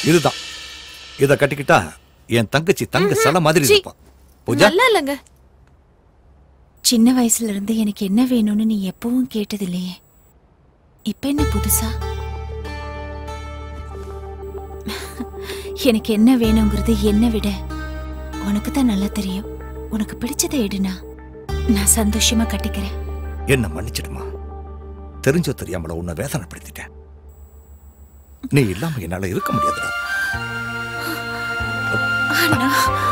இதுதான் இத கட்டிக்கிட்டா என் தங்கச்சி தங்க சிலை மாதிரி சீ. இருப்பா பூஜா நல்லா இல்லைங்க சின்ன வயசுல இருந்து எனக்கு என்ன வேணும்னு நீ எப்பவும் கேட்டதில்லையே இப்ப என்ன புதுசா எனக்கு என்ன வேணுங்கிறது என்ன விட உனக்கு தான் நல்லா தெரியும் உனக்கு பிடிச்சதை எடுனா நான் சந்தோஷமா கட்டிக்கிறேன் என்ன மன்னிச்சிடுமா தெரிஞ்சோ தெரியாமல உன்னை வேதனைப்படுத்திட்டேன் நீ இல்லாம என்னால இருக்க முடியாதுடா அண்ணா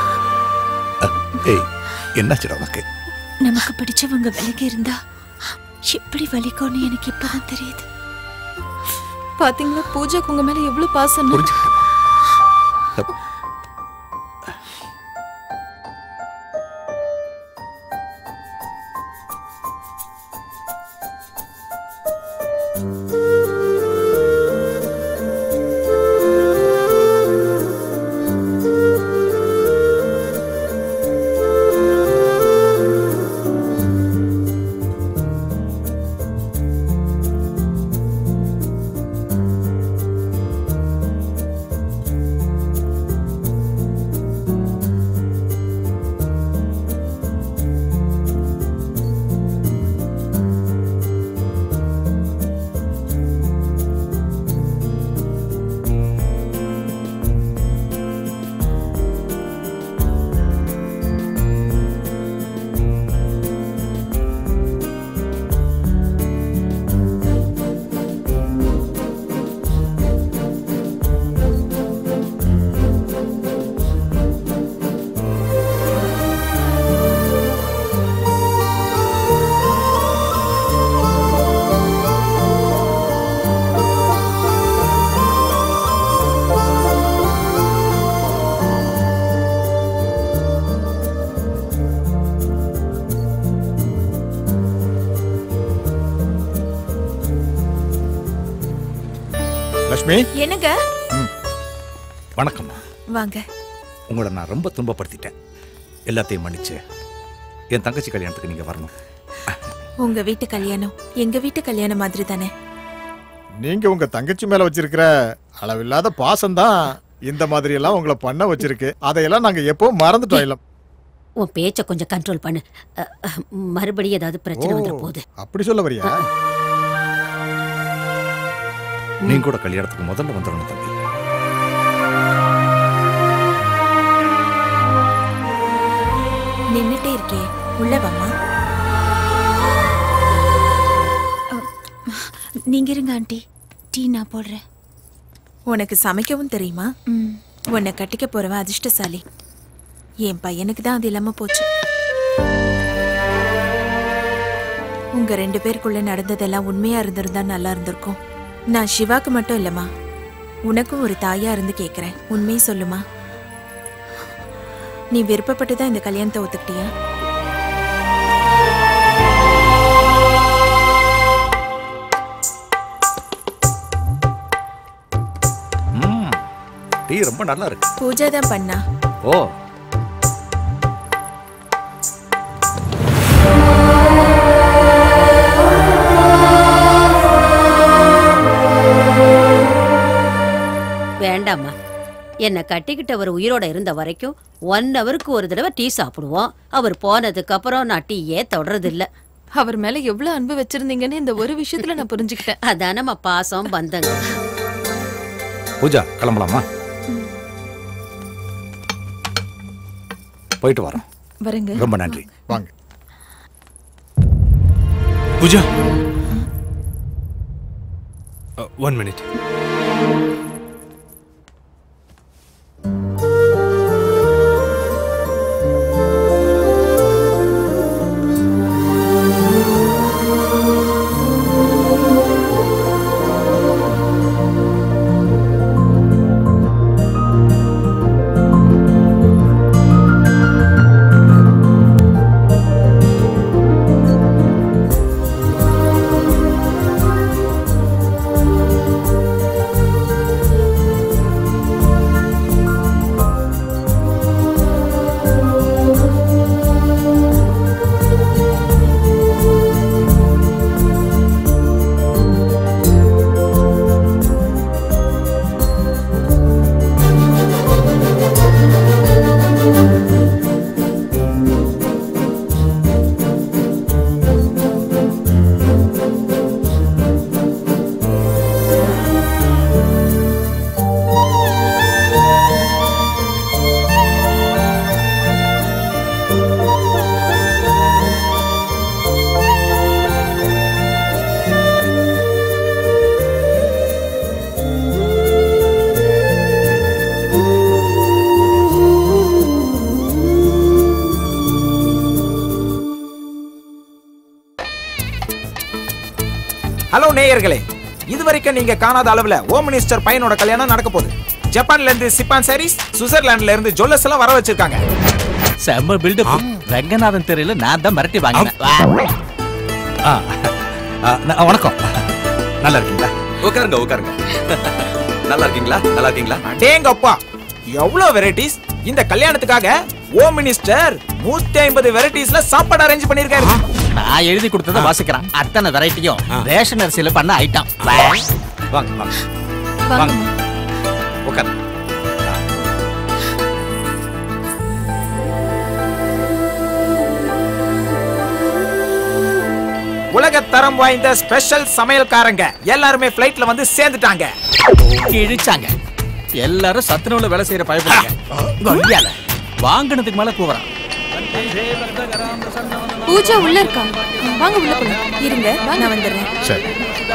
ஏய் என்னாச்சுடா உனக்கு நமக்கு பிடிச்சவங்க விலகி இருந்தா எப்படி வலிக்கும்னு எனக்கு இப்பதான் தெரியுது பாத்தீங்களா பூஜாக்கு உங்க மேல எவ்வளவு பாசம் புரிஞ்சுக்கிட்டேன் லட்சுமி என்னங்க வணக்கம்மா வாங்க உங்களை நான் ரொம்ப துன்பப்படுத்திட்டேன் எல்லாத்தையும் மன்னிச்சு என் தங்கச்சி கல்யாணத்துக்கு நீங்க வரணும் உங்க வீட்டு கல்யாணம் எங்க வீட்டு கல்யாணம் மாதிரி தானே நீங்க உங்க தங்கச்சி மேல வச்சிருக்கிற அளவில்லாத பாசம்தான் இந்த மாதிரி எல்லாம் உங்களை பண்ண வச்சிருக்கு அதையெல்லாம் நாங்க எப்போ மறந்துட்டோம் இல்லம் உன் பேச்ச கொஞ்சம் கண்ட்ரோல் பண்ணு அ, அ, மறுபடியும் ஏதாவது பிரச்சனை ஓ, வந்துட போகுது அப்படி சொல்ல வரியா நீங்க கூட கல்யாணத்துக்கு முதல்ல வந்துடணும் தம்பி நின்னுட்டே இருக்கே உள்ள வாமா நீங்க இருங்க ஆண்டி டீ நான் போடுறேன் உனக்கு சமைக்கவும் தெரியுமா ம் உன்னை கட்டிக்க போறவன் அதிர்ஷ்டசாலி என் பையனுக்கு தான் அது இல்லாம போச்சு உங்க ரெண்டு பேருக்குள்ள நடந்ததெல்லாம் உண்மையா இருந்திருந்தா நல்லா இருந்திருக்கும் நான் சிவாக்கு மட்டும் இல்லம்மா உனக்கும் ஒரு தாயா இருந்து கேக்குறேன் உண்மையை சொல்லுமா நீ விருப்பப்பட்டு தான் இந்த கல்யாணத்தை ஒத்துக்கிட்டியா ம் டீ ரொம்ப நல்லா இருக்கு பூஜா தான் பண்ணா ஓ வேண்டாம்மா என்னை கட்டிக்கிட்டவர் உயிரோட இருந்த வரைக்கும் ஒன் ஹவருக்கு ஒரு தடவை டீ சாப்பிடுவோம் அவர் போனதுக்கு அப்புறம் நான் டீயே தொடறது இல்ல அவர் மேல எவ்வளவு அன்பு வச்சிருந்தீங்கன்னு இந்த ஒரு விஷயத்துல நான் புரிஞ்சுக்கிட்டேன் அதானம்மா பாசம் பந்தங்க பூஜா கிளம்பலாமா போயிட்டு வரோம் வரேங்க ரொம்ப நன்றி வாங்க பூஜா ஒன் மினிட் நேயர்களே இதுவரைக்கும் நீங்க காணாத அளவுல ஹோம் மினிஸ்டர் பையனோட கல்யாணம் நடக்க போகுது ஜப்பான்ல இருந்து சிப்பான் சாரீஸ் சுவிட்சர்லாந்துல இருந்து ஜுவல்லர்ஸ் எல்லாம் வர வச்சிருக்காங்க செம்ம பில்டப் ரங்கநாதன் தெரியல நான் தான் மிரட்டி வாங்கினேன் ஆ, ஆ, ந- வணக்கம் நல்லா இருக்கீங்களா உட்காருங்க உட்காருங்க நல்லா இருக்கீங்களா நல்லா இருக்கீங்களா அடேங்கப்பா எவ்வளவு வெரைட்டிஸ் இந்த கல்யாணத்துக்காக ஹோம் மினிஸ்டர் நூத்தி ஐம்பது வெரைட்டிஸ்ல சாப்பாடு அரேஞ்ச் பண்ணிருக்காரு நான் எழுதி கொடுத்ததை வாசிக்கிறேன் அத்தனை வெரைட்டியும் ரேஷன் அரிசியில பண்ண ஐட்டம் வாங்க வாங்க வாங்க உட்காரு உலக தரம் வாய்ந்த ஸ்பெஷல் சமையல்காரங்க எல்லாருமே ஃபிளைட்ல வந்து சேர்ந்துட்டாங்க கிழிச்சாங்க எல்லாரும் சத்துணவுல வேலை செய்யற பயப்படுறாங்க கொய்யால வாங்கினதுக்கு மேல கூவறான் பூஜா உள்ள இருக்கா வாங்க உள்ள போலாம் இருங்க நான் வந்துடுறேன் சரி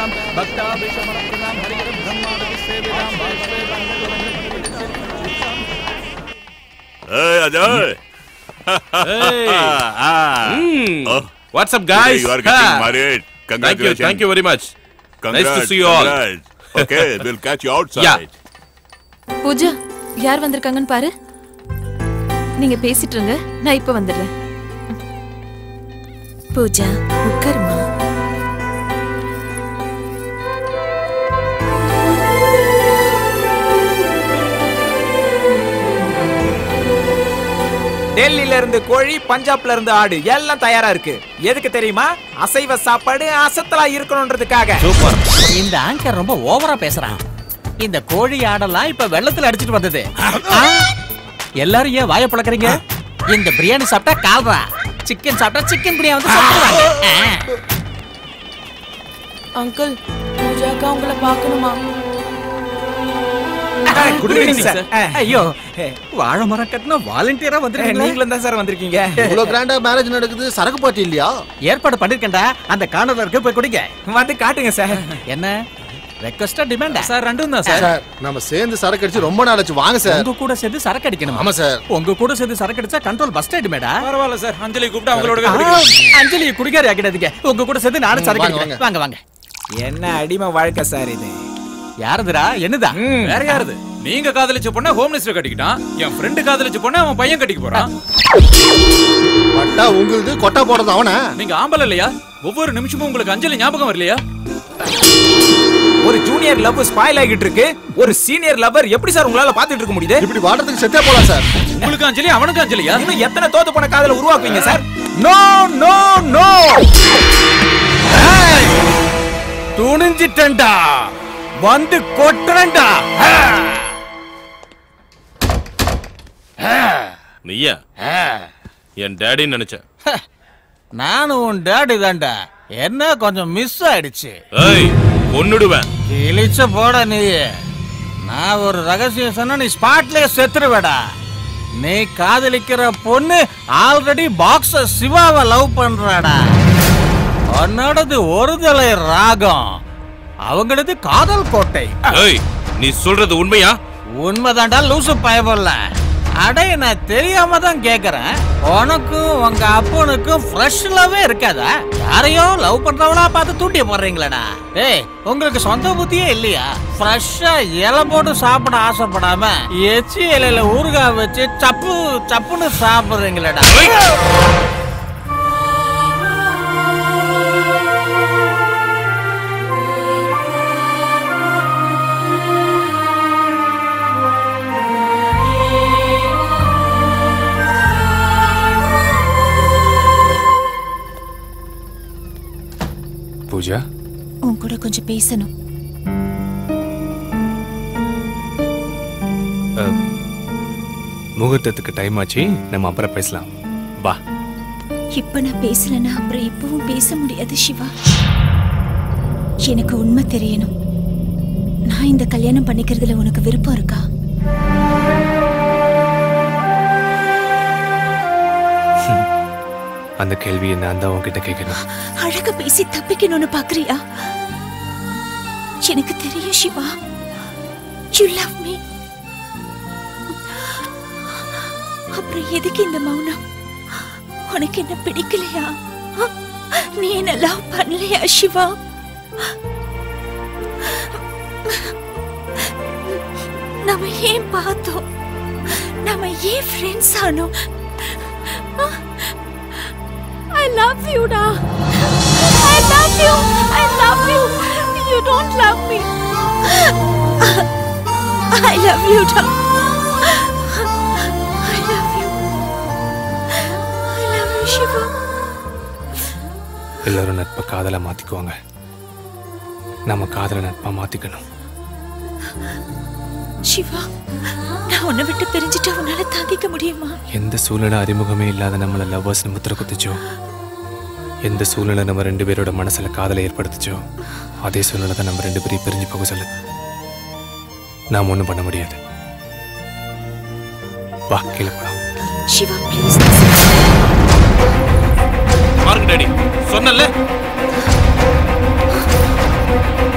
Hey, Ajay. Hey. ah. Hmm. Oh, What's up, today guys? you are getting Ha. married. Thank you, Congratulations. thank you very much. Congrats, Nice to see you all. congrats. Okay, we'll catch you outside. Yeah. Pooja யார் வந்திருக்காங்கன்னு பாரு நீங்க பேசிட்டு இருங்க நான் இப்ப வந்துடுறேன் பூஜா உட்காருமா டெல்லில இருந்து கோழி பஞ்சாப்ல இருந்து ஆடு எல்லாம் தயாரா இருக்கு எதுக்கு தெரியுமா அசைவ சாப்பாடு அசத்தலா இருக்கணும்ன்றதுக்காக சூப்பர் இந்த ஆங்கர் ரொம்ப ஓவரா பேசுறான் இந்த கோழி ஆடெல்லாம் இப்ப வெள்ளத்துல அடிச்சிட்டு வந்தது ஆ? எல்லாரும் ஏன் வாயை பழக்கறீங்க இந்த பிரியாணி சாப்பிட்டா கால்ரா சிக்கன் சாப்பிட்டா சிக்கன் பிரியாணி வந்து சாப்பிடுவாங்க ஆ. அங்கிள் பூஜாக்கா உங்களை பார்க்கணுமா குட் ஈவினிங் சார் ஐயோ வாழை மரம் கட்டினா வாலண்டியரா வந்துருக்கீங்களா நீங்களும் தான் சார் வந்திருக்கீங்க இவ்வளவு கிராண்டா மேரேஜ் நடக்குது சரக்கு பார்ட்டி இல்லையா ஏற்பாடு பண்ணிருக்கேன்டா அந்த கார்னர்ல இருக்கு போய் குடிங்க வந்து காட்டுங்க சார் என்ன ரெக்வஸ்டா டிமாண்டா சார் ரெண்டும் தான் சார் நம்ம சேர்ந்து சரக்கு அடிச்சு ரொம்ப நாள் ஆச்சு வாங்க சார் உங்க கூட சேர்ந்து சரக்கு அடிக்கணும் ஆமா சார் உங்க கூட சேர்ந்து சரக்கு அடிச்சா கண்ட்ரோல் பஸ் ஆயிடுமேடா பரவாயில்ல சார் அஞ்சலி கூப்பிட்டு அவங்களோட ஆ, அஞ்சலி குடிக்காரி ஆக்கிடாதீங்க உங்க கூட சேர்ந்து நானும் சரக்கு வாங்க, அடிக்கிறேன் வாங்க வாங்க என்ன அடிமை வாழ்க்கை சார் இது யாருதுடா என்னதா வேற யாருது நீங்க காதலிச்ச பொண்ண ஹோம் மினிஸ்டர் கட்டிக்கிட்டான் என் ஃப்ரெண்டு காதலிச்ச பொண்ண அவன் பையன் கட்டிக்க போறான் பட்டா உங்களுது கொட்டா போடுறது அவன நீங்க ஆம்பளை இல்லையா ஒவ்வொரு நிமிஷமும் உங்களுக்கு அஞ்சலி ஞாபகம் வரலையா ஒரு ஜூனியர் லவ் ஸ்பாயில் ஆகிட்டு இருக்கு ஒரு சீனியர் லவர் எப்படி சார் உங்களால பாத்துட்டு இருக்க முடியுது இப்படி வாடுறதுக்கு செத்தே போலாம் சார் உங்களுக்கு அஞ்சலி அவனுக்கு அஞ்சலியா இன்னும் எத்தனை தோத்து போன காதல உருவாக்குவீங்க சார் நோ நோ நோ துணிஞ்சிட்டா வந்து கொட்டுறேன்டா நீயா என் டேடின்னு நினைச்சேன் நானும் உன் டேடி தான்டா என்ன கொஞ்சம் மிஸ் ஆயிடுச்சு ஏய் கொன்னுடுவேன் கிழிச்ச போட நீ நான் ஒரு ரகசியம் சொன்னா நீ ஸ்பாட்லயே செத்துருவேடா நீ காதலிக்கிற பொண்ணு ஆல்ரெடி பாக்ஸர் சிவாவை லவ் பண்றாடா உன்னோடது ஒருதலை ராகம் அவங்களது காதல் கோட்டை ஏய் நீ சொல்றது உண்மையா உண்மைதான்டா லூசு பயபல்ல அடே நான் தெரியாம தான் கேக்குறேன் உனக்கும் உங்க அப்பனுக்கும் ஃப்ரெஷ் லவ்வே இருக்காதா யாரையோ லவ் பண்றவளா பார்த்து தூண்டி போடுறீங்களடா ஏய் உங்களுக்கு சொந்த புத்தியே இல்லையா ஃப்ரெஷ்ஷா இலை போட்டு சாப்பிட ஆசைப்படாம எச்சி இலையில ஊறுகாய் வச்சு சப்பு சப்புன்னு சாப்பிடுறீங்களடா பூஜா உன் கூட கொஞ்சம் பேசணும் முகூர்த்தத்துக்கு டைம் ஆச்சு நம்ம அப்புறம் பேசலாம் வா இப்ப நான் பேசலன்னா அப்புறம் எப்பவும் பேச முடியாது சிவா எனக்கு உண்மை தெரியணும் நான் இந்த கல்யாணம் பண்ணிக்கிறதுல உனக்கு விருப்பம் இருக்கா அந்த கேள்வியை நான் தான் உன்கிட்ட கேட்கணும் அழக பேசி தப்பிக்கணும்னு பாக்குறியா எனக்கு தெரியும் சிவா யூ லவ் மீ அப்புறம் எதுக்கு இந்த மௌனம் உனக்கு என்ன பிடிக்கலையா நீ என்ன லவ் பண்ணலையா சிவா நம்ம ஏன் பார்த்தோம் நம்ம ஏன் ஃப்ரெண்ட்ஸ் ஆனோம் ஐ லவ் யூ டா I love you I love you you don't love me I love you டா I love you I love you Shiva எல்லாரும் நட்பை காதலை மாத்திக்குவாங்க நம்ம காதலை நட்பா மாத்திக்கணும் சிவா நான் உன்னை விட்டு பிரிஞ்சுட்டு உன்னால தாங்கிக்க முடியுமா எந்த சூழ்நிலை அறிமுகமே இல்லாத நம்மள லவ்வர்ஸ் முத்திர குத்துச்சோ எந்த சூழ்நிலை நம்ம ரெண்டு பேரோட மனசுல காதலை ஏற்படுத்துச்சோ அதே சூழ்நிலை தான் நம்ம ரெண்டு பேரையும் பிரிஞ்சு போக சொல்லுது நாம் ஒன்றும் பண்ண முடியாது வா கீழே போலாம் சிவா ப்ளீஸ் பாருங்க டாடி சொன்னல